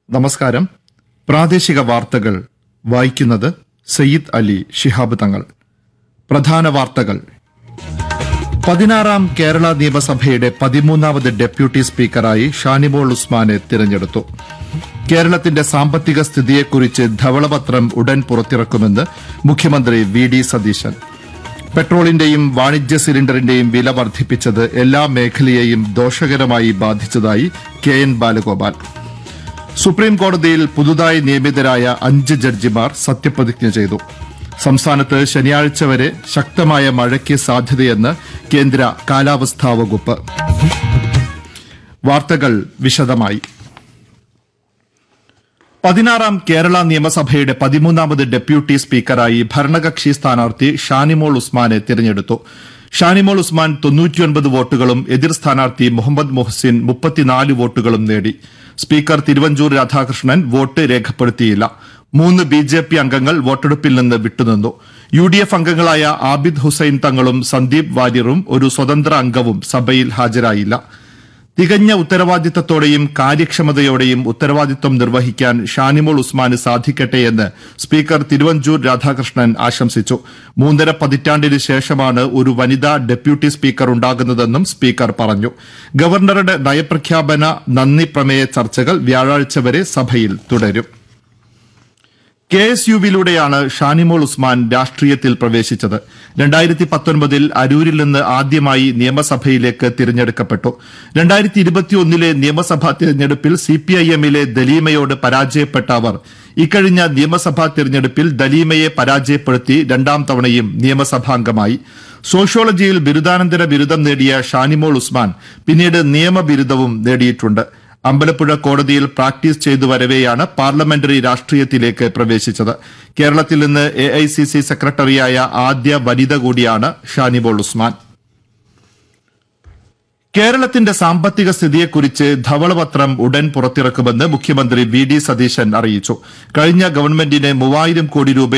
നമസ്കാരം പ്രാദേശിക വാർത്തകൾ വായിക്കുന്നത് സയ്യിദ് അലി ശിഹാബ് തങ്ങൾ പ്രധാന വാർത്തകൾ പതിനാറാം കേരള നിയമസഭയുടെ പതിമൂന്നാമത് ഡെപ്യൂട്ടി സ്പീക്കറായി ഷാനിമോൾ ഉസ്മാനെ തിരഞ്ഞെടുത്തു കേരളത്തിന്റെ സാമ്പത്തിക സ്ഥിതിയെക്കുറിച്ച് ധവളപത്രം ഉടൻ പുറത്തിറക്കുമെന്ന് മുഖ്യമന്ത്രി വി ഡി സതീശൻ പെട്രോളിന്റെയും വാണിജ്യ സിലിണ്ടറിന്റെയും വില വർദ്ധിപ്പിച്ചത് എല്ലാ മേഖലയെയും ദോഷകരമായി ബാധിച്ചതായി കെ എൻ ബാലഗോപാൽ സുപ്രീം കോടതിയിൽ പുതുതായി നിയമിതരായ അഞ്ച് ജഡ്ജിമാർ സത്യപ്രതിജ്ഞ ചെയ്തു സംസ്ഥാനത്ത് ശനിയാഴ്ച വരെ ശക്തമായ മഴയ്ക്ക് സാധ്യതയെന്ന് കേന്ദ്ര കാലാവസ്ഥാ വകുപ്പ് വാർത്തകൾ വിശദമായി പതിനാറാം കേരള നിയമസഭയുടെ പതിമൂന്നാമത് ഡെപ്യൂട്ടി സ്പീക്കറായി ഭരണകക്ഷി സ്ഥാനാർത്ഥി ഷാനിമോൾ ഉസ്മാനെ തിരഞ്ഞെടുത്തു ഷാനിമോൾ ഉസ്മാൻ തൊണ്ണൂറ്റിയൊൻപത് വോട്ടുകളും എതിർ സ്ഥാനാർത്ഥി മുഹമ്മദ് മുഹ്സിൻ മുപ്പത്തിനാല് വോട്ടുകളും നേടി സ്പീക്കർ തിരുവഞ്ചൂർ രാധാകൃഷ്ണൻ വോട്ട് രേഖപ്പെടുത്തിയില്ല മൂന്ന് ബി ജെ പി അംഗങ്ങൾ വോട്ടെടുപ്പിൽ നിന്ന് വിട്ടുനിന്നു യു ഡി എഫ് അംഗങ്ങളായ ആബിദ് ഹുസൈൻ തങ്ങളും സന്ദീപ് വാര്യറും ഒരു സ്വതന്ത്ര അംഗവും സഭയിൽ ഹാജരായില്ല തികഞ്ഞ ഉത്തരവാദിത്തത്തോടെയും കാര്യക്ഷമതയോടെയും ഉത്തരവാദിത്വം നിർവഹിക്കാൻ ഷാനിമോൾ ഉസ്മാന് സാധിക്കട്ടെയെന്ന് സ്പീക്കർ തിരുവഞ്ചൂർ രാധാകൃഷ്ണൻ ആശംസിച്ചു മൂന്നര പതിറ്റാണ്ടിന് ശേഷമാണ് ഒരു വനിതാ ഡെപ്യൂട്ടി സ്പീക്കർ ഉണ്ടാകുന്നതെന്നും സ്പീക്കർ പറഞ്ഞു ഗവർണറുടെ നയപ്രഖ്യാപന നന്ദി പ്രമേയ ചർച്ചകൾ വ്യാഴാഴ്ച വരെ സഭയിൽ തുടരും കെ എസ് യുവിലൂടെയാണ് ഷാനിമോൾ ഉസ്മാൻ രാഷ്ട്രീയത്തിൽ പ്രവേശിച്ചത് രണ്ടായിരത്തി പത്തൊൻപതിൽ അരൂരിൽ നിന്ന് ആദ്യമായി നിയമസഭയിലേക്ക് തിരഞ്ഞെടുക്കപ്പെട്ടു രണ്ടായിരത്തി ഇരുപത്തിയൊന്നിലെ നിയമസഭാ തിരഞ്ഞെടുപ്പിൽ സിപിഐഎമ്മിലെ ദലീമയോട് പരാജയപ്പെട്ട അവർ ഇക്കഴിഞ്ഞ നിയമസഭാ തിരഞ്ഞെടുപ്പിൽ ദലീമയെ പരാജയപ്പെടുത്തി രണ്ടാം തവണയും നിയമസഭാംഗമായി സോഷ്യോളജിയിൽ ബിരുദാനന്തര ബിരുദം നേടിയ ഷാനിമോൾ ഉസ്മാൻ പിന്നീട് നിയമബിരുദവും നേടിയിട്ടുണ്ട് അമ്പലപ്പുഴ കോടതിയിൽ പ്രാക്ടീസ് ചെയ്തു വരവെയാണ് പാർലമെന്ററി രാഷ്ട്രീയത്തിലേക്ക് പ്രവേശിച്ചത് കേരളത്തിൽ നിന്ന് എ ഐ സി സി സെക്രട്ടറിയായ ആദ്യ വനിത കൂടിയാണ് ഷാനിബോൾ ഉസ്മാൻ കേരളത്തിന്റെ സാമ്പത്തിക സ്ഥിതിയെക്കുറിച്ച് ധവളപത്രം ഉടൻ പുറത്തിറക്കുമെന്ന് മുഖ്യമന്ത്രി വി ഡി സതീശൻ അറിയിച്ചു കഴിഞ്ഞ ഗവൺമെന്റിന് മൂവായിരം കോടി രൂപ